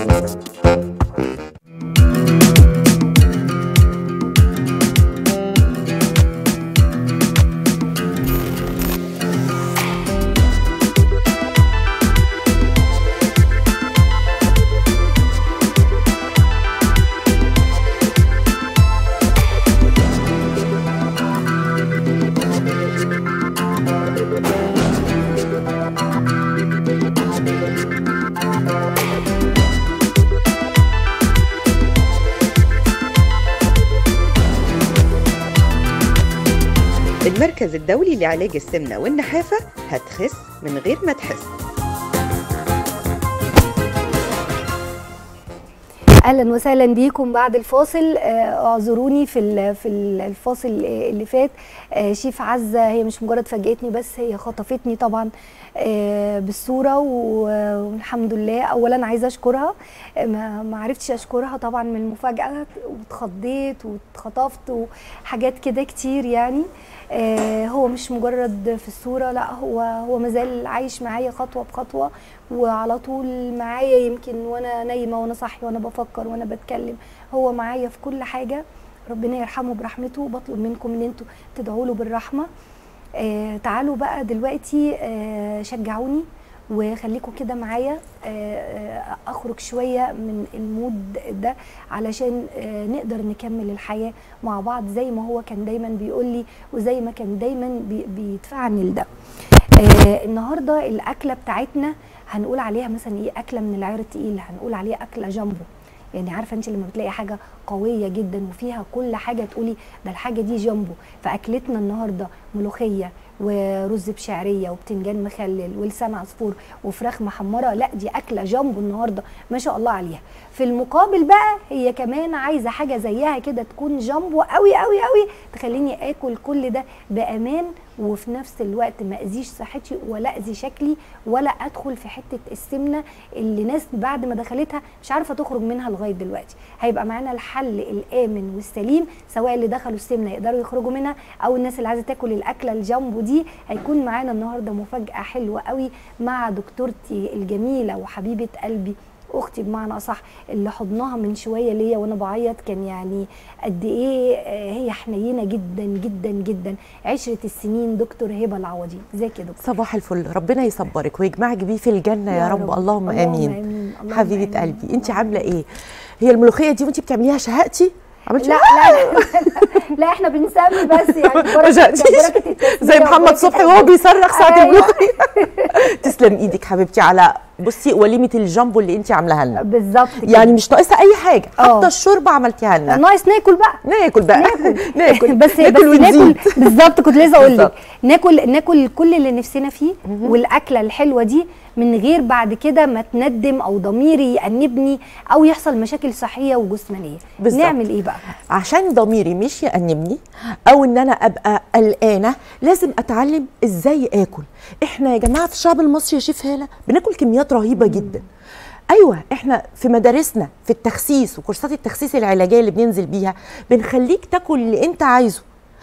المركز الدولي لعلاج السمنة والنحافة هتخس من غير ما تحس اهلا وسهلا بيكم بعد الفاصل آه، اعذروني في ال- في ال- الفاصل اللي فات آه، شيف عزه هي مش مجرد فاجئتني بس هي خطفتني طبعا آه، بالصوره و- والحمد لله اولا عايزه اشكرها آه، ما ما عرفتش اشكرها طبعا من المفاجاه واتخضيت واتخطفت وحاجات كده كتير يعني آه، هو مش مجرد في الصوره لا هو هو مازال عايش معايا خطوه بخطوه وعلى طول معايا يمكن وانا نايمه وانا صاحيه وانا بفكر وانا بتكلم هو معايا في كل حاجه ربنا يرحمه برحمته وبطلب منكم ان انتوا تدعوا له بالرحمه آه تعالوا بقى دلوقتي آه شجعوني وخليكم كده معايا آه آه، اخرج شويه من المود ده علشان آه نقدر نكمل الحياه مع بعض زي ما هو كان دايما بيقول لي وزي ما كان دايما بي بيدفعني لده آه النهارده الاكله بتاعتنا هنقول عليها مثلا ايه اكله من العيار التقيل هنقول عليها اكله جامبو يعني عارفه انت لما بتلاقي حاجه قويه جدا وفيها كل حاجه تقولي ده الحاجه دي جامبو فاكلتنا النهارده ملوخيه ورز بشعريه وبتنجان مخلل ولسان عصفور وفراخ محمره لا دي اكله جامبو النهارده ما شاء الله عليها في المقابل بقى هي كمان عايزه حاجه زيها كده تكون جامبو قوي قوي قوي تخليني اكل كل ده بامان وفي نفس الوقت ما اذيش صحتي ولا اذي شكلي ولا ادخل في حته السمنه اللي ناس بعد ما دخلتها مش عارفه تخرج منها لغايه دلوقتي هيبقى معانا الحل الامن والسليم سواء اللي دخلوا السمنه يقدروا يخرجوا منها او الناس اللي عايزه تاكل الاكله الجامبو دي هيكون معانا النهارده مفاجاه حلوه قوي مع دكتورتي الجميله وحبيبه قلبي اختي بمعنى اصح اللي حضنها من شويه ليا وانا بعيط كان يعني قد ايه آه، هي حنينه جدا جدا جدا عشره السنين دكتور هبه العوضي ازيك يا دكتور صباح الفل ربنا يصبرك ويجمعك بيه في الجنه يا, يا رب, رب. اللهم اللهم امين, آمين. اللهم حبيبه آمين. قلبي انت عامله ايه هي الملوخيه دي وانت بتعمليها شهقتي عملتي لا لا لا, لا احنا بنسمي بس يعني ما بركه شهقتيش بركة التسمية زي محمد وبركة صبحي وهو القلب. بيصرخ ساعه أيوة. الملوخيه تسلم ايدك حبيبتي على بصي وليمه الجامبو اللي انت عاملاها لنا بالظبط كده. يعني مش ناقصه اي حاجه آه. حتى الشوربه عملتيها لنا ناقص ناكل بقى ناكل بقى ناكل بس ناكل بس ناكل ونزيد. بالظبط كنت لسه اقول لك بالظبط. ناكل ناكل كل اللي نفسنا فيه والاكله الحلوه دي من غير بعد كده ما تندم او ضميري يأنبني او يحصل مشاكل صحيه وجسمانيه بالظبط. نعمل ايه بقى عشان ضميري مش يأنبني او ان انا ابقى قلقانه لازم اتعلم ازاي اكل احنا يا جماعه في الشعب المصري يا شيف هاله بناكل كميات رهيبه جدا ايوه احنا في مدارسنا في التخسيس وكورسات التخسيس العلاجيه اللي بننزل بيها بنخليك تاكل اللي انت عايزه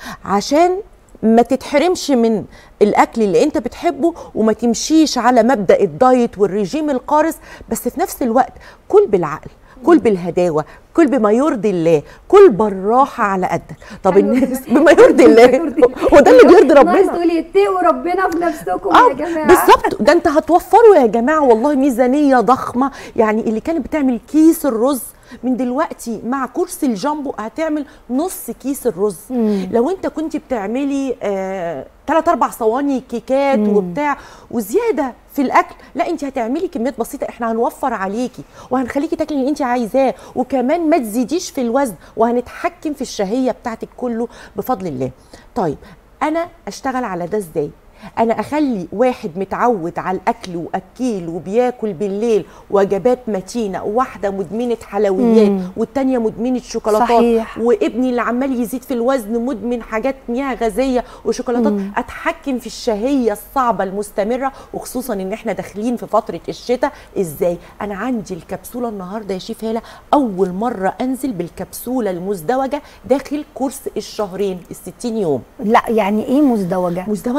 عشان ما تتحرمش من الاكل اللي انت بتحبه وما تمشيش على مبدا الدايت والرجيم القارس بس في نفس الوقت كل بالعقل كل بالهداوه كل بما يرضي الله كل بالراحه على قدك طب حلو الناس كده. بما يرضي الله هو ده اللي بيرضي ناقص ربنا تقولي اتقوا ربنا في نفسكم اه يا جماعه بالظبط ده انت هتوفروا يا جماعه والله ميزانيه ضخمه يعني اللي كانت بتعمل كيس الرز من دلوقتي مع كورس الجامبو هتعمل نص كيس الرز مم. لو انت كنت بتعملي آه 3 4 صواني كيكات مم. وبتاع وزياده في الاكل لا انت هتعملي كميات بسيطه احنا هنوفر عليكي وهنخليكي تاكلي اللي انت عايزاه وكمان ما تزيديش في الوزن وهنتحكم في الشهيه بتاعتك كله بفضل الله طيب انا اشتغل على ده ازاي انا اخلي واحد متعود على الاكل واكيل وبياكل بالليل وجبات متينه واحده مدمنه حلويات مم. والتانيه مدمنه شوكولاتات صحيح. وابني اللي عمال يزيد في الوزن مدمن حاجات مياه غازيه وشوكولاتات مم. اتحكم في الشهيه الصعبه المستمره وخصوصا ان احنا داخلين في فتره الشتاء ازاي انا عندي الكبسوله النهارده يا شيف هاله اول مره انزل بالكبسوله المزدوجه داخل كورس الشهرين ال 60 يوم لا يعني ايه مزدوجه مزدوجه مزدوجه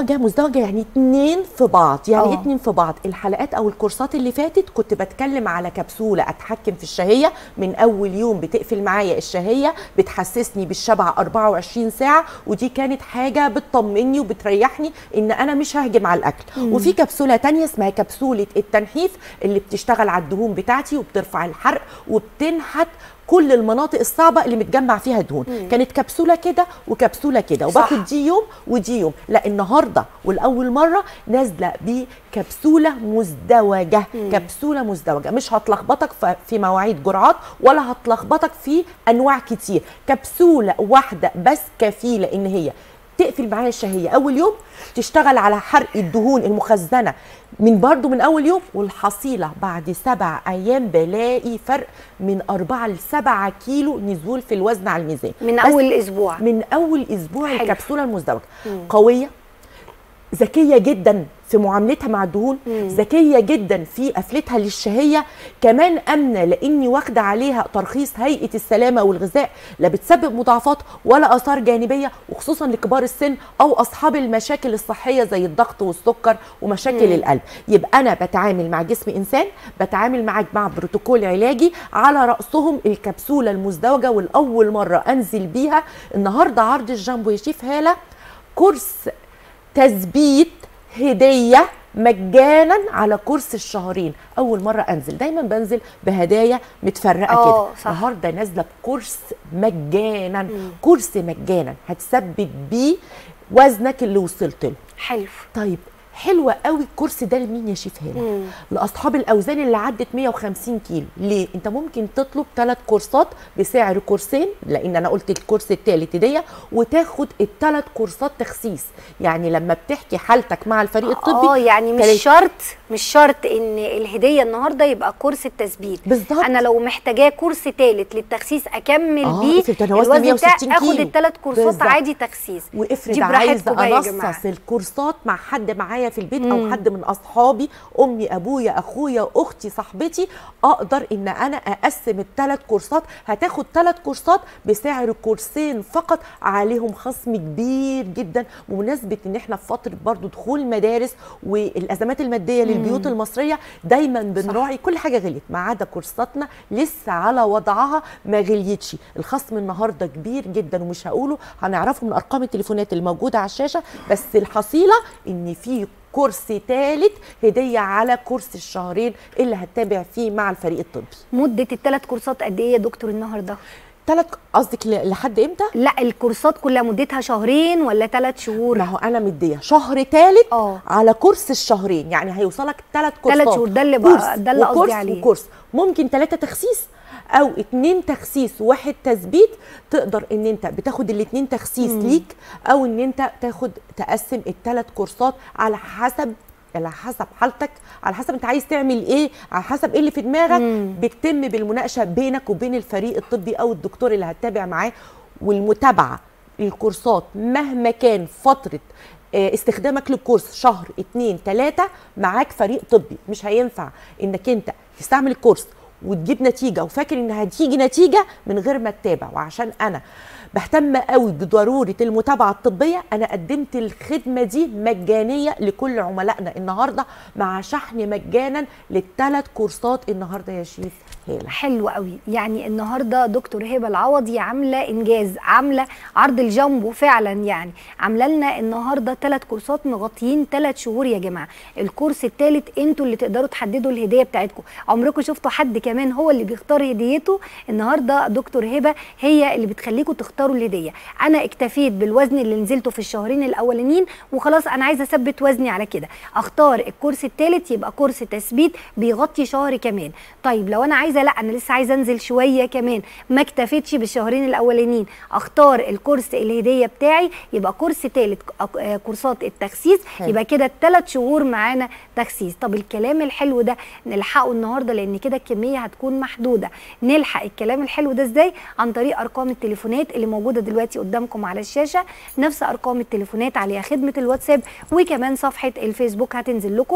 مزدوجه يعني اتنين في بعض يعني آه. ايه اتنين في بعض الحلقات او الكورسات اللي فاتت كنت بتكلم على كبسوله اتحكم في الشهيه من اول يوم بتقفل معايا الشهيه بتحسسني بالشبع 24 ساعه ودي كانت حاجه بتطمني وبتريحني ان انا مش ههجم على الاكل وفي كبسوله تانية اسمها كبسوله التنحيف اللي بتشتغل على الدهون بتاعتي وبترفع الحرق وبتنحت كل المناطق الصعبه اللي متجمع فيها دهون كانت كبسوله كده وكبسوله كده صح. وباخد دي يوم ودي يوم لا النهارده والاول مره نازله بكبسوله مزدوجه كبسوله مزدوجه مش هتلخبطك ف- في مواعيد جرعات ولا هتلخبطك في انواع كتير كبسوله واحده بس كفيله ان هي تقفل معايا الشهيه اول يوم تشتغل على حرق الدهون المخزنه من برضو من اول يوم والحصيله بعد سبع ايام بلاقي فرق من أربعة لسبعة كيلو نزول في الوزن على الميزان من بس اول اسبوع من اول اسبوع حلو. الكبسوله المزدوجه قويه ذكيه جدا في معاملتها مع الدهون ذكيه جدا في قفلتها للشهيه كمان امنه لاني واخده عليها ترخيص هيئه السلامه والغذاء لا بتسبب مضاعفات ولا اثار جانبيه وخصوصا لكبار السن او اصحاب المشاكل الصحيه زي الضغط والسكر ومشاكل القلب يبقى انا بتعامل مع جسم انسان بتعامل معاك مع بروتوكول علاجي على راسهم الكبسوله المزدوجه والاول مره انزل بيها النهارده عرض الجامبو يا شيف هاله كورس تثبيت هديه مجانا على كورس الشهرين اول مره انزل دايما بنزل بهدايا متفرقه آه، كده صح. النهارده نازله بكورس مجانا كورس مجانا هتثبت بيه وزنك اللي وصلت له حلو طيب حلوة قوي الكورس ده لمين يا شيف هاله؟ لاصحاب الاوزان اللي عدت 150 كيلو، ليه؟ انت ممكن تطلب ثلاث كورسات بسعر كورسين لان انا قلت الكورس الثالث هديه وتاخد الثلاث كورسات تخسيس، يعني لما بتحكي حالتك مع الفريق الطبي اه يعني مش تلاقي- شرط مش شرط ان الهديه النهارده يبقى كورس التثبيت بالظبط. انا لو محتاجاه كورس ثالث للتخسيس اكمل آه، بيه افرض أنا وزني الوزن بتاعي 160 اخد كيلو. الثلاث كورسات بالظبط. عادي تخسيس وافرض دي عايزه براحتكم بقى يا جماعة. انصص الكورسات مع حد معايا في البيت او حد من اصحابي امي ابويا اخويا اختي صاحبتي اقدر ان انا اقسم الثلاث كورسات هتاخد ثلاث كورسات بسعر كورسين فقط عليهم خصم كبير جدا بمناسبه ان احنا في فتره برضو دخول مدارس والازمات الماديه للبيوت المصريه دايما بنراعي كل حاجه غليت ما عدا كورساتنا لسه على وضعها ما غليتش الخصم النهارده كبير جدا ومش هقوله هنعرفه من ارقام التليفونات الموجوده على الشاشه بس الحصيله ان في كورس ثالث هديه على كورس الشهرين اللي هتتابع فيه مع الفريق الطبي مده الثلاث كورسات قد ايه يا دكتور النهارده ثلاث قصدك ل- لحد امتى لا الكورسات كلها مدتها شهرين ولا ثلاث شهور ما هو انا مديه شهر ثالث اه. على كورس الشهرين يعني هيوصلك ثلاث كورسات تلات شهور، ده اللي بقى- كورس ده اللي قصدي وكورس عليه. وكورس ممكن ثلاثه تخسيس او اتنين تخسيس وواحد تثبيت تقدر ان انت بتاخد الاتنين تخسيس ليك او ان انت تاخد تقسم الثلاث كورسات على حسب على حسب حالتك على حسب انت عايز تعمل ايه على حسب ايه اللي في دماغك بتتم بالمناقشه بينك وبين الفريق الطبي او الدكتور اللي هتتابع معاه والمتابعه الكورسات مهما كان فتره آه، استخدامك للكورس شهر اتنين تلاتة معاك فريق طبي مش هينفع انك انت تستعمل الكورس وتجيب نتيجة وفاكر ان هتيجي نتيجة من غير ما تتابع وعشان انا بهتم قوي بضرورة المتابعة الطبية انا قدمت الخدمة دي مجانية لكل عملائنا النهاردة مع شحن مجانا للثلاث كورسات النهاردة يا شيف هالة حلو قوي يعني النهارده دكتور هبه العوضي عامله انجاز عامله عرض الجامبو فعلا يعني عامله لنا النهارده ثلاث كورسات مغطيين ثلاث شهور يا جماعه الكورس الثالث انتوا اللي تقدروا تحددوا الهديه بتاعتكم عمركم شفتوا حد كمان هو اللي بيختار هديته النهارده دكتور هبه هي اللي بتخليكم تختاروا الهديه انا اكتفيت بالوزن اللي نزلته في الشهرين الاولانيين وخلاص انا عايزه اثبت وزني على كده اختار الكورس الثالث يبقى كورس تثبيت بيغطي شهر كمان طيب لو انا عايزه لا انا لسه عايزه انزل شويه كمان ما اكتفيتش بالشهرين الاولانيين اختار الكورس الهديه بتاعي يبقى كورس ثالث كورسات التخسيس حلو. يبقى كده الثلاث شهور معانا تخسيس طب الكلام الحلو ده نلحقه النهارده لان كده الكميه هتكون محدوده نلحق الكلام الحلو ده ازاي عن طريق ارقام التليفونات اللي موجوده دلوقتي قدامكم على الشاشه نفس ارقام التليفونات عليها خدمه الواتساب وكمان صفحه الفيسبوك هتنزل لكم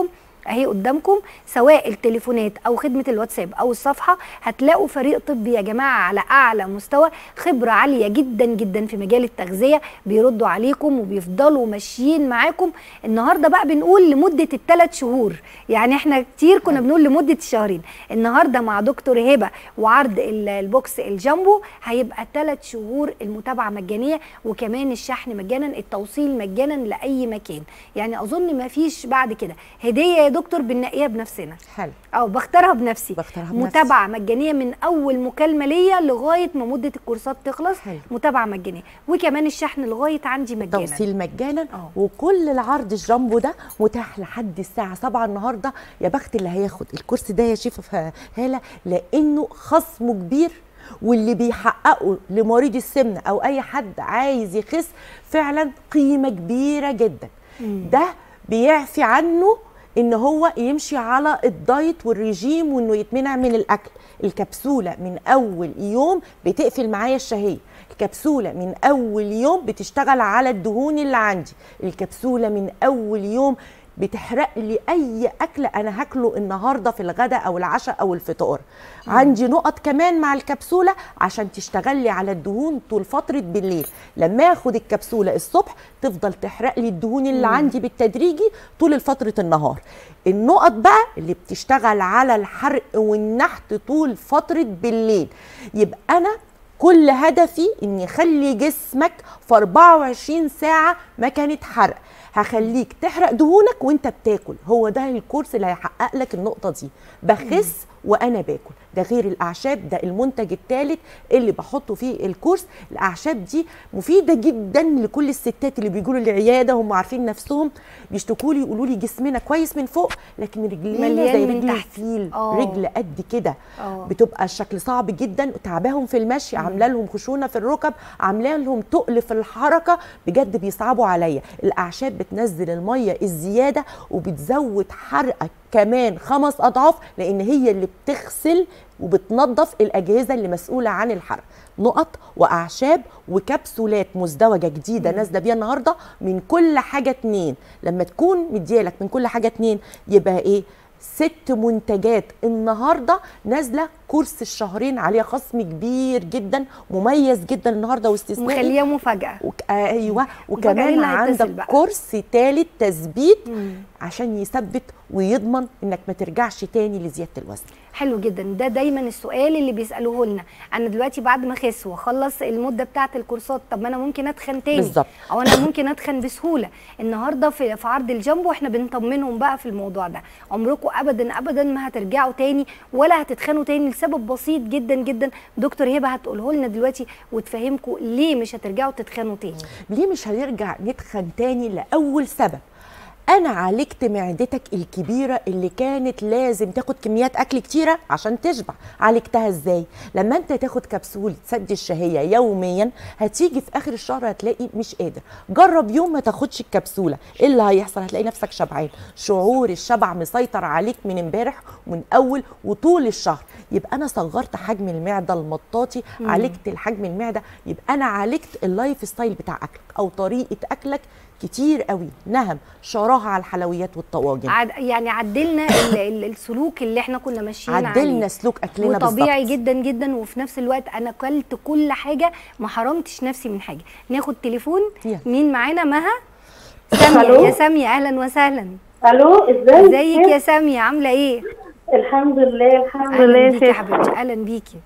اهي قدامكم سواء التليفونات او خدمه الواتساب او الصفحه هتلاقوا فريق طبي يا جماعه على اعلى مستوى خبره عاليه جدا جدا في مجال التغذيه بيردوا عليكم وبيفضلوا ماشيين معاكم النهارده بقى بنقول لمده الثلاث شهور يعني احنا كتير كنا بنقول لمده شهرين النهارده مع دكتور هبه وعرض ال- البوكس الجامبو هيبقى ثلاث شهور المتابعه مجانيه وكمان الشحن مجانا التوصيل مجانا لاي مكان يعني اظن ما فيش بعد كده هديه يا دكتور بنلاقيها بنفسنا حلو او بختارها بنفسي بختارها بنفسي. متابعه مجانيه من اول مكالمه ليا لغايه ما مده الكورسات تخلص حلو. متابعه مجانيه وكمان الشحن لغايه عندي مجانا توصيل مجانا اه. وكل العرض الجامبو ده متاح لحد الساعه 7 النهارده يا بخت اللي هياخد الكورس ده يا شيف ف- هاله لانه خصمه كبير واللي بيحققه لمريض السمنه او اي حد عايز يخس فعلا قيمه كبيره جدا ده بيعفي عنه ان هو يمشي على الدايت والرجيم وانه يتمنع من الاكل الكبسوله من اول يوم بتقفل معايا الشهيه الكبسوله من اول يوم بتشتغل على الدهون اللي عندي الكبسوله من اول يوم بتحرق لي اي اكل انا هاكله النهارده في الغداء او العشاء او الفطار عندي نقط كمان مع الكبسوله عشان تشتغل لي على الدهون طول فتره بالليل لما اخد الكبسوله الصبح تفضل تحرق لي الدهون اللي عندي بالتدريجي طول فتره النهار النقط بقى اللي بتشتغل على الحرق والنحت طول فتره بالليل يبقى انا كل هدفي اني اخلي جسمك في 24 ساعه مكنه حرق هخليك تحرق دهونك وانت بتاكل هو ده الكورس اللي هيحقق لك النقطه دي بخس وانا باكل ده غير الاعشاب ده المنتج الثالث اللي بحطه فيه الكورس الاعشاب دي مفيده جدا لكل الستات اللي بيجوا لي العياده هم عارفين نفسهم بيشتكوا لي يقولوا لي جسمنا كويس من فوق لكن رجلينا مليان زي من رجل تحت. الفيل آه. رجل قد كده آه. بتبقى الشكل صعب جدا تعباهم في المشي عامله لهم خشونه في الركب عامله لهم تقل في الحركه بجد بيصعبوا عليا الاعشاب بتنزل الميه الزياده وبتزود حرقك كمان خمس اضعاف لان هي اللي بتغسل وبتنظف الاجهزه اللي مسؤوله عن الحرق نقط واعشاب وكبسولات مزدوجه جديده نازله بيها النهارده من كل حاجه اتنين لما تكون مديالك من كل حاجه اتنين يبقى ايه ست منتجات النهارده نازله كورس الشهرين عليها خصم كبير جدا مميز جدا النهارده واستثنائي مخليها مفاجاه وك... ايوه مين وكمان اللي هيتصل عندك بقى؟ كورس ثالث تثبيت مم. عشان يثبت ويضمن انك ما ترجعش تاني لزياده الوزن حلو جدا ده دايما السؤال اللي بيسالوه لنا انا دلوقتي بعد ما اخس واخلص المده بتاعه الكورسات طب ما انا ممكن اتخن تاني بالظبط. او انا ممكن اتخن بسهوله النهارده في, في عرض الجامبو احنا بنطمنهم بقى في الموضوع ده عمركم ابدا ابدا ما هترجعوا تاني ولا هتتخنوا تاني لسبب بسيط جدا جدا دكتور هبه هتقوله لنا دلوقتي وتفهمكم ليه مش هترجعوا تتخنوا تاني ليه مش هنرجع نتخن تاني لاول سبب انا عالجت معدتك الكبيره اللي كانت لازم تاخد كميات اكل كتيره عشان تشبع عالجتها ازاي لما انت تاخد كبسوله سد الشهيه يوميا هتيجي في اخر الشهر هتلاقي مش قادر جرب يوم ما تاخدش الكبسوله ايه اللي هيحصل هتلاقي نفسك شبعان شعور الشبع مسيطر عليك من امبارح ومن اول وطول الشهر يبقى انا صغرت حجم المعده المطاطي عالجت الحجم المعده يبقى انا عالجت اللايف ستايل بتاع اكلك او طريقه اكلك كتير قوي نهم شراها على الحلويات والطواجن عد يعني عدلنا ال- ال- السلوك اللي احنا كنا ماشيين عليه عدلنا سلوك اكلنا وطبيعي بالظبط. جدا جدا وفي نفس الوقت انا اكلت كل حاجه ما حرمتش نفسي من حاجه ناخد تليفون يلا. مين معانا مها ساميه ألو؟ يا ساميه اهلا وسهلا الو ازيك ازيك يا ساميه عامله ايه الحمد لله الحمد لله اهلا يا بيكي يا شيخ حبيبتي اهلا بيكي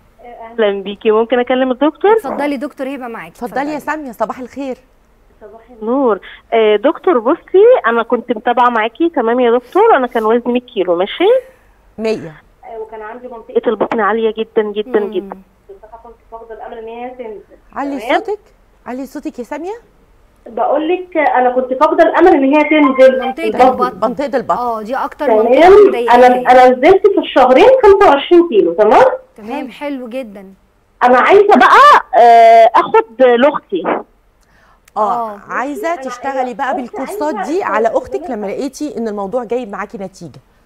اهلا بيكي ممكن اكلم الدكتور اتفضلي دكتور هبه معاكي اتفضلي يا ساميه صباح الخير صباح النور آه دكتور بصي انا كنت متابعه معاكي تمام يا دكتور انا كان وزني 100 كيلو ماشي 100 آه وكان عندي منطقه البطن عاليه جدا جدا مم. جدا بصراحه كنت فاقده الامل ان هي تنزل علي تمام؟ صوتك علي صوتك يا ساميه بقول لك انا كنت فاقده الامل ان هي تنزل منطقة البطن. البطن. منطقه البطن اه دي اكتر منطقه تمام مضايقاكي. انا انا نزلت في الشهرين 25 كيلو تمام تمام حلو جدا انا عايزه بقى آه اخد لاختي اه آه. عايزه تشتغلي بقى بالكورسات دي على اختك لما لقيتي ان الموضوع جايب معاكي نتيجه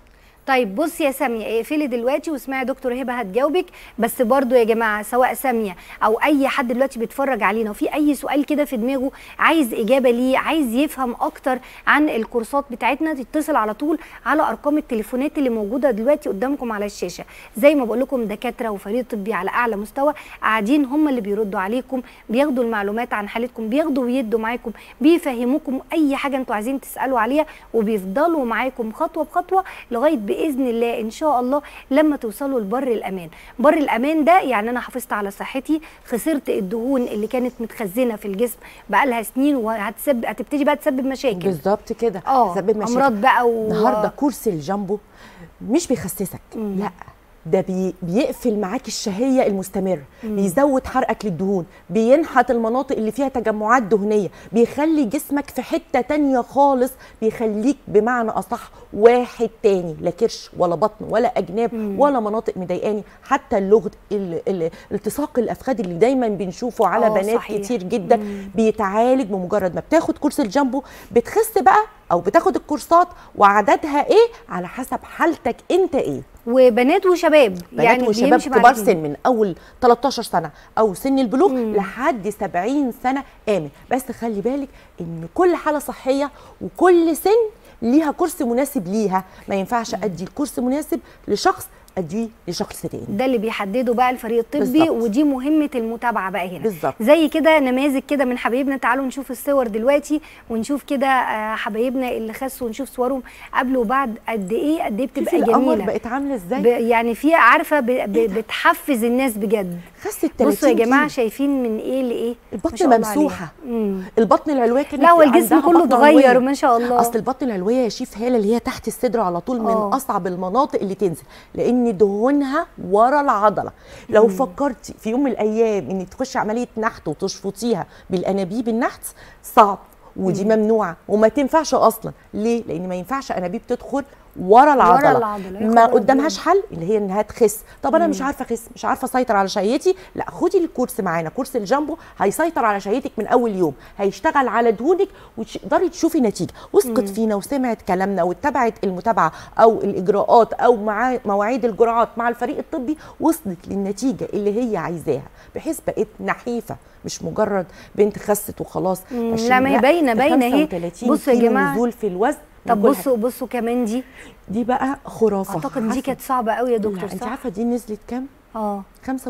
طيب بصي يا ساميه اقفلي دلوقتي واسمعي دكتور هبه هتجاوبك بس برضو يا جماعه سواء ساميه او اي حد دلوقتي بيتفرج علينا وفي اي سؤال كده في دماغه عايز اجابه ليه عايز يفهم اكتر عن الكورسات بتاعتنا تتصل على طول على ارقام التليفونات اللي موجوده دلوقتي قدامكم على الشاشه زي ما بقول لكم دكاتره وفريق طبي على اعلى مستوى قاعدين هم اللي بيردوا عليكم بياخدوا المعلومات عن حالتكم بياخدوا ويدوا معاكم بيفهموكم اي حاجه انتوا عايزين تسالوا عليها وبيفضلوا معاكم خطوه بخطوه لغايه باذن الله ان شاء الله لما توصلوا لبر الامان بر الامان ده يعني انا حافظت على صحتي خسرت الدهون اللي كانت متخزنه في الجسم بقالها سنين وهتسبب هتبتدي بقى تسبب مشاكل بالظبط كده اه سبب مشاكل. امراض بقى و... النهارده كورس الجامبو مش بيخسسك لا ده بي بيقفل معاك الشهيه المستمره بيزود حرقك للدهون بينحت المناطق اللي فيها تجمعات دهنيه بيخلي جسمك في حته تانية خالص بيخليك بمعنى اصح واحد تاني لا كرش ولا بطن ولا اجناب ولا مناطق مضايقاني حتى اللغد ال- ال- التصاق الافخاذ اللي دايما بنشوفه على آه، بنات صحيح. كتير جدا بيتعالج بمجرد ما بتاخد كورس الجامبو بتخس بقى او بتاخد الكورسات وعددها ايه على حسب حالتك انت ايه وبنات وشباب بنات يعني وشباب بيمشي مع كبار الاتنين. سن من اول 13 سنه او سن البلوغ لحد 70 سنه امن بس خلي بالك ان كل حاله صحيه وكل سن ليها كورس مناسب ليها ما ينفعش ادي الكورس مناسب لشخص اديه لشخص تاني ده اللي بيحدده بقى الفريق الطبي بالظبط. ودي مهمه المتابعه بقى هنا بالظبط. زي كده نماذج كده من حبايبنا تعالوا نشوف الصور دلوقتي ونشوف كده آه، حبايبنا اللي خسوا ونشوف صورهم قبل وبعد قد ايه قد ايه شوفي بتبقى القمر جميله بقت عامله ازاي ب- يعني في عارفه ب- ب- بتحفز الناس بجد خست 30 بصوا يا جماعه كيلو. شايفين من ايه لايه ما البطن شاء الله عليها. ممسوحه مم. البطن العلويه كانت لا هو الجسم عندها كله بطن اتغير علوية. ما شاء الله اصل البطن العلويه يا شيف هاله اللي هي تحت الصدر على طول من آه. اصعب المناطق اللي تنزل لان دهونها ورا العضله لو فكرتي في يوم من الايام انك تخشي عمليه نحت وتشفطيها بالانابيب النحت صعب ودي ممنوعه وما تنفعش اصلا ليه لان ما ينفعش انابيب تدخل ورا العضله, العضلة. يا ما خبر قدامهاش حل اللي هي انها تخس طب انا مش عارفه اخس مش عارفه اسيطر على شهيتي لا خدي الكورس معانا كورس الجامبو هيسيطر على شهيتك من اول يوم هيشتغل على دهونك وتقدري تشوفي نتيجه وثقت فينا وسمعت كلامنا واتبعت المتابعه او الاجراءات او مع مواعيد الجرعات مع الفريق الطبي وصلت للنتيجه اللي هي عايزاها بحيث بقيت نحيفه مش مجرد بنت خست وخلاص مم، عشان لا، ما هي باينة- ده باينة اهي. 35 بصوا يا كيلو جماعة. نزول في الوزن طب من كل بصوا بصوا كمان دي دي بقى خرافه اعتقد دي عارفة؟ كانت صعبه قوي يا لا، دكتور انت صح عارفه دي نزلت كام اه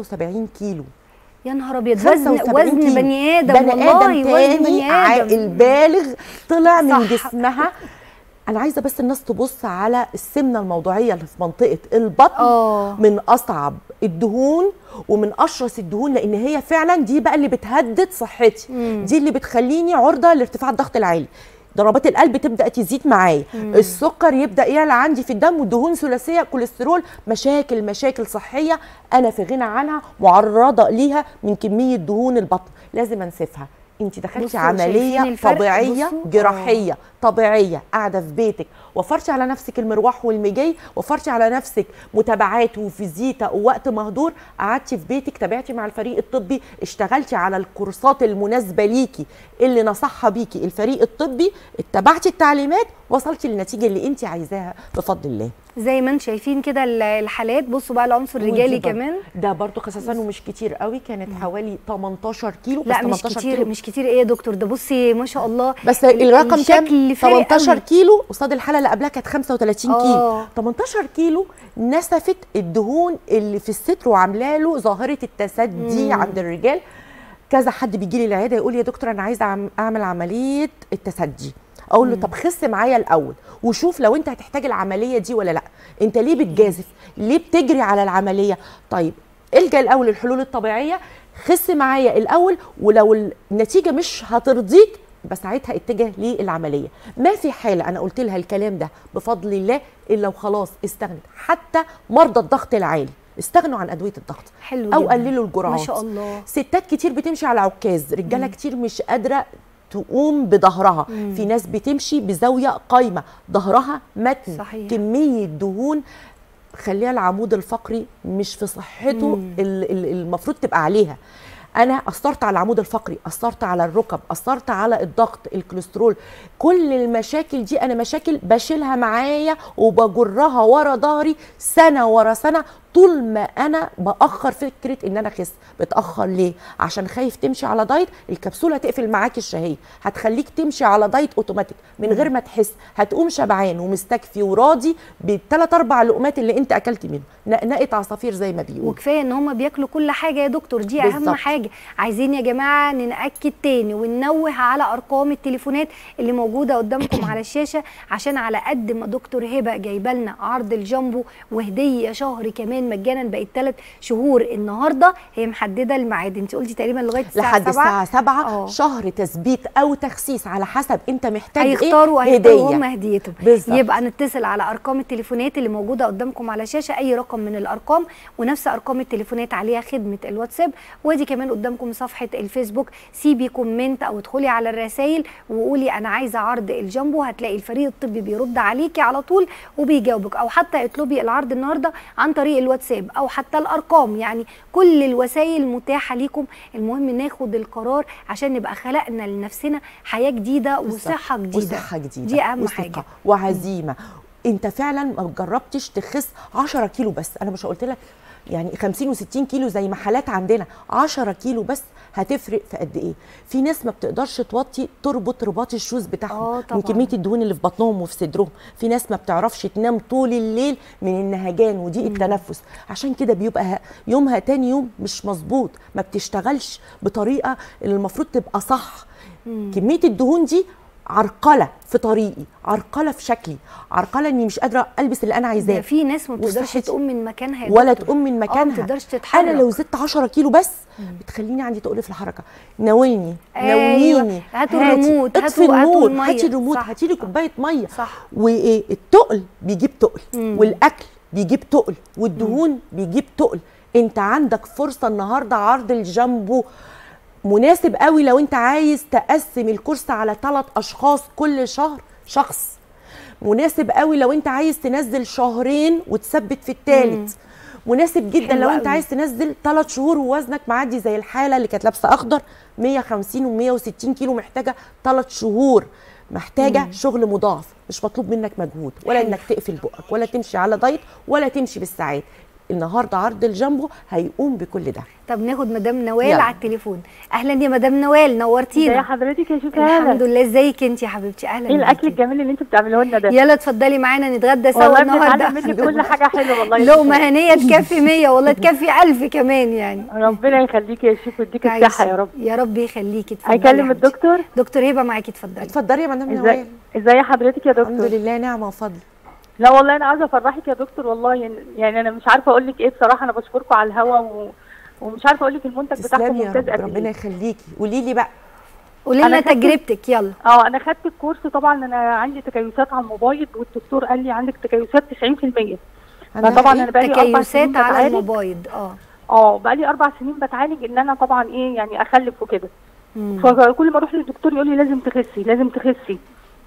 75 كيلو يا نهار ابيض وزن 75 وزن كيلو. بني ادم بني والله ادم وزن تاني بني عاقل ادم بالغ طلع من صح. جسمها انا عايزه بس الناس تبص على السمنه الموضوعيه اللي في منطقه البطن اه من اصعب الدهون ومن اشرس الدهون لان هي فعلا دي بقى اللي بتهدد صحتي دي اللي بتخليني عرضه لارتفاع الضغط العالي ضربات القلب تبدا تزيد معايا السكر يبدا يعلى عندي في الدم والدهون ثلاثيه كوليسترول مشاكل مشاكل صحيه انا في غنى عنها معرضه ليها من كميه دهون البطن لازم انسفها انت دخلتي بصوا، شايفين عمليه الفرق؟ طبيعيه بصوا. جراحيه طبيعيه قاعده في بيتك وفرتي على نفسك المروح والمجي وفرتي على نفسك متابعات وفيزيتا ووقت مهدور قعدتي في بيتك تابعتي مع الفريق الطبي اشتغلتي على الكورسات المناسبه ليكي اللي نصحها بيكي الفريق الطبي اتبعتي التعليمات وصلتي للنتيجه اللي انت عايزاها بفضل الله زي ما انتم شايفين كده ال- الحالات بصوا بقى العنصر ودي الرجالي برضه- كمان ده برضو خسسان ومش كتير قوي كانت حوالي 18 كيلو بس لا مش 18 كتير كيلو مش كتير ايه يا دكتور ده بصي ما شاء الله بس الرقم كام الشكل فارق 18 قوي. كيلو قصاد الحاله اللي قبلها كانت 35 كيلو آه. 18 كيلو نسفت الدهون اللي في الستر وعامله له ظاهره التسدي عند الرجال كذا حد بيجي لي العياده يقول لي يا دكتور انا عايزه أعم- اعمل عمليه التسدي اقول له طب خس معايا الاول وشوف لو انت هتحتاج العمليه دي ولا لا انت ليه بتجازف ليه بتجري على العمليه طيب الجا الاول للحلول الطبيعيه خس معايا الاول ولو النتيجه مش هترضيك يبقى ساعتها اتجه للعمليه ما في حاله انا قلت لها الكلام ده بفضل الله الا وخلاص استغنت حتى مرضى الضغط العالي استغنوا عن ادويه الضغط حلو او جداً. قللوا الجرعات ما شاء الله ستات كتير بتمشي على عكاز رجاله كتير مش قادره تقوم بظهرها في ناس بتمشي بزاويه قايمه ظهرها متن صحيح. كميه دهون خليها العمود الفقري مش في صحته ال- ال- المفروض تبقى عليها انا اثرت على العمود الفقري اثرت على الركب اثرت على الضغط الكوليسترول كل المشاكل دي انا مشاكل بشيلها معايا وبجرها ورا ظهري سنه ورا سنه طول ما انا باخر فكره ان انا اخس بتاخر ليه عشان خايف تمشي على دايت الكبسوله هتقفل معاك الشهيه هتخليك تمشي على دايت اوتوماتيك من غير ما تحس هتقوم شبعان ومستكفي وراضي بالثلاث اربع لقمات اللي انت اكلت منهم نقنقه عصافير زي ما بيقولوا وكفايه ان هم بياكلوا كل حاجه يا دكتور دي اهم بالظبط. حاجه عايزين يا جماعه ننأكد تاني وننوه على ارقام التليفونات اللي موجوده قدامكم على الشاشه عشان على قد ما دكتور هبه جايبه لنا عرض الجامبو وهديه شهر كمان مجانا بقت ثلاث شهور النهارده هي محدده الميعاد انت قلتي تقريبا لغايه الساعه لحد 7 الساعه 7 آه. شهر تثبيت او تخسيس على حسب انت محتاج هيختاروا ايه هيختاروا هم هديتهم بالظبط. يبقى نتصل على ارقام التليفونات اللي موجوده قدامكم على شاشه اي رقم من الارقام ونفس ارقام التليفونات عليها خدمه الواتساب وادي كمان قدامكم صفحه الفيسبوك سيبي كومنت او ادخلي على الرسائل وقولي انا عايزه عرض الجامبو هتلاقي الفريق الطبي بيرد عليكي على طول وبيجاوبك او حتى اطلبي العرض النهارده عن طريق الواتساب او حتى الارقام يعني كل الوسائل متاحه ليكم المهم ناخد القرار عشان نبقى خلقنا لنفسنا حياه جديده وصحه جديده وصحه جديده دي اهم وثقة حاجه وعزيمه انت فعلا ما جربتش تخس 10 كيلو بس انا مش قلت لك يعني 50 و60 كيلو زي ما حالات عندنا 10 كيلو بس هتفرق في قد ايه في ناس ما بتقدرش توطي تربط رباط الشوز آه بتاعهم طبعاً. من كميه الدهون اللي في بطنهم وفي صدرهم في ناس ما بتعرفش تنام طول الليل من النهجان وضيق التنفس عشان كده بيبقى ه- يومها تاني يوم مش مظبوط ما بتشتغلش بطريقه اللي المفروض تبقى صح كميه الدهون دي عرقله في طريقي عرقله في شكلي عرقله اني مش قادره البس اللي انا ده عايزاه في ناس ما بتقدرش وصحتي. تقوم من مكانها يا ولا دكتور. تقوم من اه ما مكانها بتقدرش تتحرك انا لو زدت 10 كيلو بس بتخليني عندي تقل في الحركه ناولني أيوة. ناوليني هاتوا هاتي. الريموت، اطفي هاتوا- هاتوا النور المية. هاتي الريموت صح. هاتي لي كوبايه ميه صح. وايه التقل بيجيب تقل مم. والاكل بيجيب تقل والدهون بيجيب تقل انت عندك فرصه النهارده عرض الجامبو مناسب قوي لو انت عايز تقسم الكورس على ثلاث اشخاص كل شهر شخص مناسب قوي لو انت عايز تنزل شهرين وتثبت في الثالث مناسب جدا حلو لو انت قوي. عايز تنزل ثلاث شهور ووزنك معدي زي الحاله اللي كانت لابسه اخضر 150 و160 كيلو محتاجه ثلاث شهور محتاجه مم. شغل مضاعف مش مطلوب منك مجهود ولا حلو. انك تقفل بقك ولا تمشي على دايت ولا تمشي بالساعات النهارده عرض الجامبو هيقوم بكل ده طب ناخد مدام نوال يلا. على التليفون اهلا يا مدام نوال ازي نورتينا حضرتك يا شوكا الحمد لله ازيك انت يا حبيبتي اهلا ايه الاكل بيكي. الجميل اللي انتوا بتعملوه لنا ده يلا اتفضلي معانا نتغدى سوا والله النهارده بنتعلم منك كل حاجه حلوه والله يا لقمه شوكا. هنيه تكفي 100 والله تكفي 1000 كمان يعني ربنا يخليكي يا شيخ ويديك الصحه يا رب يا رب يخليكي اتفضلي يا هيكلم حبيبتي. الدكتور دكتور هبه معاكي اتفضلي اتفضلي يا مدام ازاي نوال ازاي حضرتك يا الحمد دكتور لله نعمه وفضل لا والله انا عايزه افرحك يا دكتور والله يعني- يعني انا مش عارفه اقول لك ايه بصراحه انا بشكركم على الهوا و... ومش عارفه اقول لك المنتج بتاعكم تسلمي يا ممتاز رب قد ربنا ايه يخليكي قولي لي بقى قولي لنا أنا خدت- تجربتك يلا اه انا خدت الكورس طبعا انا عندي تكيسات على الموبايل والدكتور قال لي عندك تكيسات 90% عندها فطبعا إيه؟ انا بقالي اربع تكيسات سنين على بتعالج الموبايل اه اه بقالي اربع سنين بتعالج ان انا طبعا ايه يعني اخلف وكده مم. فكل ما اروح للدكتور يقول لي لازم تخسي لازم تخسي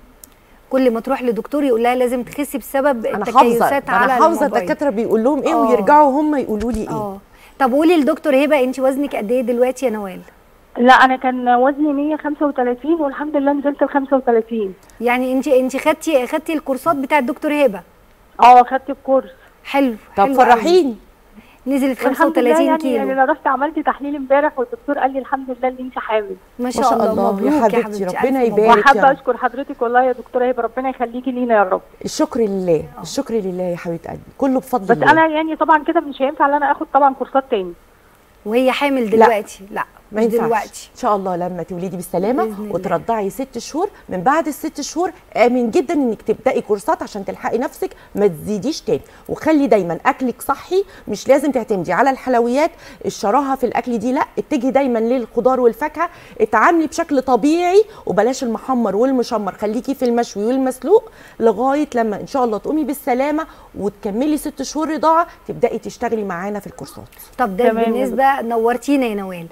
كل ما تروح لدكتور يقول لها لازم تخسي بسبب انا حافظه التكيسات على انا حافظه الموبايل الدكاتره بيقول لهم ايه آه. ويرجعوا هم يقولوا لي ايه اه طب قولي لدكتور هبه انت وزنك قد ايه دلوقتي يا نوال لا انا كان وزني 135 والحمد لله نزلت ل 35 يعني انت انت خدتي خدتي الكورسات بتاع الدكتور هبه اه خدت الكورس حلو طب حلو قوي. فرحيني نزلت والحمد لله 35 يعني, كيلو يعني انا رحت عملت تحليل امبارح والدكتور قال لي الحمد لله ان انت حامل ما شاء, ما شاء الله، مبروك يا حبيبتي، حبيبتي ربنا ألف يبارك. مبروك. يا وحابه رب. اشكر حضرتك والله يا دكتوره هبه ربنا يخليكي لينا يا رب الشكر لله الشكر لله يا حبيبه قلبي كله بفضل بس الله انا يعني طبعا كده مش هينفع ان انا اخد طبعا كورسات تاني وهي حامل دلوقتي لا, ما مش ينفعش دلوقتي ان شاء الله لما تولدي بالسلامه بإذن الله. وترضعي ست شهور من بعد الست شهور امن جدا انك تبداي كورسات عشان تلحقي نفسك ما تزيديش تاني وخلي دايما اكلك صحي مش لازم تعتمدي على الحلويات الشراهه في الاكل دي لا اتجهي دايما للخضار والفاكهه اتعاملي بشكل طبيعي وبلاش المحمر والمشمر خليكي في المشوي والمسلوق لغايه لما ان شاء الله تقومي بالسلامه وتكملي ست شهور رضاعه تبداي تشتغلي معانا في الكورسات طب ده تمام يا بالنسبه نورتينا يا نوال ربنا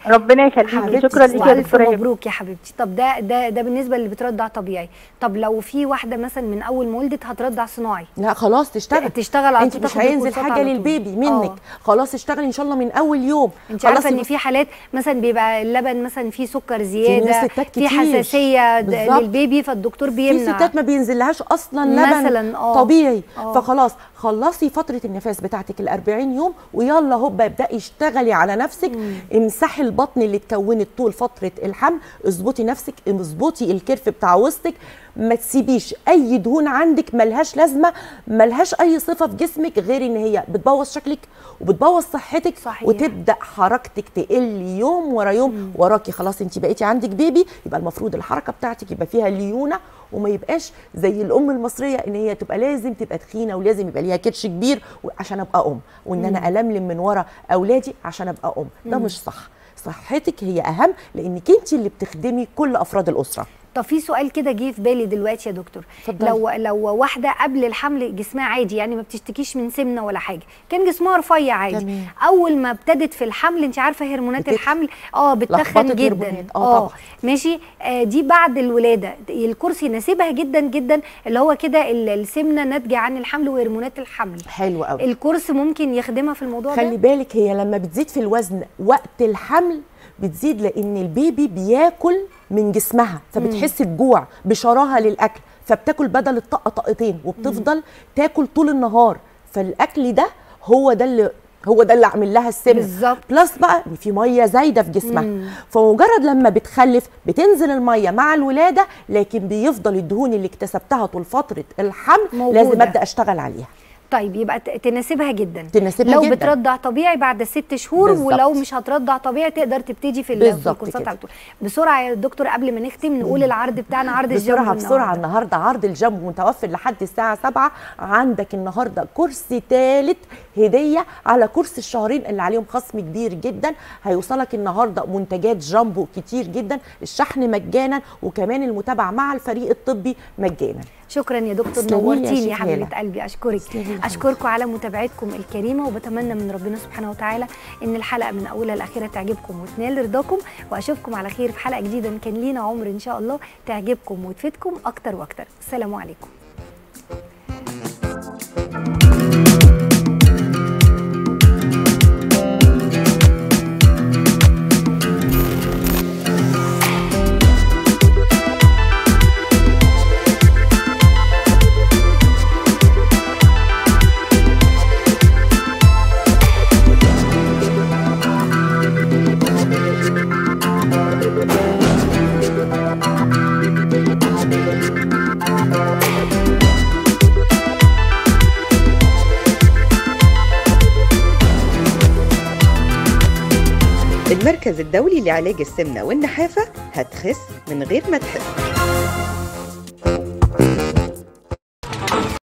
يخليكي حبيبتي شكرا ليكي يا والف دكتوره هبه مبروك يا حبيبتي طب ده ده ده بالنسبه اللي بترضع طبيعي طب لو في واحده مثلا من اول ما ولدت هترضع صناعي لا خلاص تشتغل تشتغل على انت طول مش تاخد هينزل الكورسات حاجه على طول. للبيبي منك آه. خلاص اشتغل ان شاء الله من اول يوم انت خلاص عارفه ان يبقى- في حالات مثلا بيبقى اللبن مثلا فيه سكر زياده ستات في كتير. حساسيه د- بالظبط. للبيبي فالدكتور في بيمنع ستات ما بينزلهاش اصلا لبن مثلاً، آه. طبيعي آه. فخلاص خلصي فتره النفاس بتاعتك ال 40 يوم ويلا هوبا ابداي اشتغلي على نفسك امسحي البطن اللي اتكونت طول فتره الحمل اظبطي نفسك اظبطي الكرف بتاع وسطك ما تسيبيش اي دهون عندك ملهاش لازمه ملهاش اي صفه في جسمك غير ان هي بتبوظ شكلك وبتبوظ صحتك صحيح. وتبدا حركتك تقل يوم ورا يوم وراكي خلاص انت بقيتي عندك بيبي يبقى المفروض الحركه بتاعتك يبقى فيها ليونه وما يبقاش زي الام المصريه ان هي تبقى لازم تبقى تخينه ولازم يبقى ليها كرش كبير عشان ابقى ام وان انا الملم من ورا اولادي عشان ابقى ام ده مش صح صحتك هي اهم لانك انت اللي بتخدمي كل افراد الاسره طب في سؤال كده جه في بالي دلوقتي يا دكتور اتفضلي. لو لو واحده قبل الحمل جسمها عادي يعني ما بتشتكيش من سمنه ولا حاجه كان جسمها رفيع عادي تمام. اول ما ابتدت في الحمل انت عارفه هرمونات بتتخن. الحمل اه بتتخن لخبطة جدا هرمونات. آه طبعا. ماشي آه دي بعد الولاده الكرسي يناسبها جدا جدا اللي هو كده ال- السمنه ناتجه عن الحمل وهرمونات الحمل حلو قوي الكورس ممكن يخدمها في الموضوع خلي ده بالك هي لما بتزيد في الوزن وقت الحمل بتزيد لان البيبي بياكل من جسمها فبتحس بجوع بشراهه للاكل فبتاكل بدل الطقه طقتين وبتفضل تاكل طول النهار فالاكل ده هو ده اللي هو ده اللي عامل لها السمنه بالظبط. بلس بقى ان في ميه زايده في جسمها فمجرد لما بتخلف بتنزل الميه مع الولاده لكن بيفضل الدهون اللي اكتسبتها طول فتره الحمل موجودة. لازم ابدا اشتغل عليها طيب يبقى ت- تناسبها جدا تناسبها لو جداً. بترضع طبيعي بعد ست شهور بالظبط. ولو مش هترضع طبيعي تقدر تبتدي في ال- في بالظبط الكورسات كده. على طول بسرعه يا دكتور قبل ما نختم نقول العرض بتاعنا عرض الجامبو بسرعه بسرعه النهاردة. النهارده عرض الجامبو متوفر لحد الساعه 7 عندك النهارده كرسي ثالث هديه على كرسي الشهرين اللي عليهم خصم كبير جدا هيوصلك النهارده منتجات جامبو كتير جدا الشحن مجانا وكمان المتابعه مع الفريق الطبي مجانا شكرا يا دكتور تسلمي لي يا نورتيني يا شيخ حبيبه هالة. قلبي اشكرك تسلمي لي يا اشكركم على متابعتكم الكريمه وبتمنى من ربنا سبحانه وتعالى ان الحلقه من اولها لاخرها تعجبكم وتنال رضاكم واشوفكم على خير في حلقه جديده إن كان لينا عمر ان شاء الله تعجبكم وتفيدكم اكتر واكتر السلام عليكم المركز الدولي لعلاج السمنة والنحافة هتخس من غير ما تحس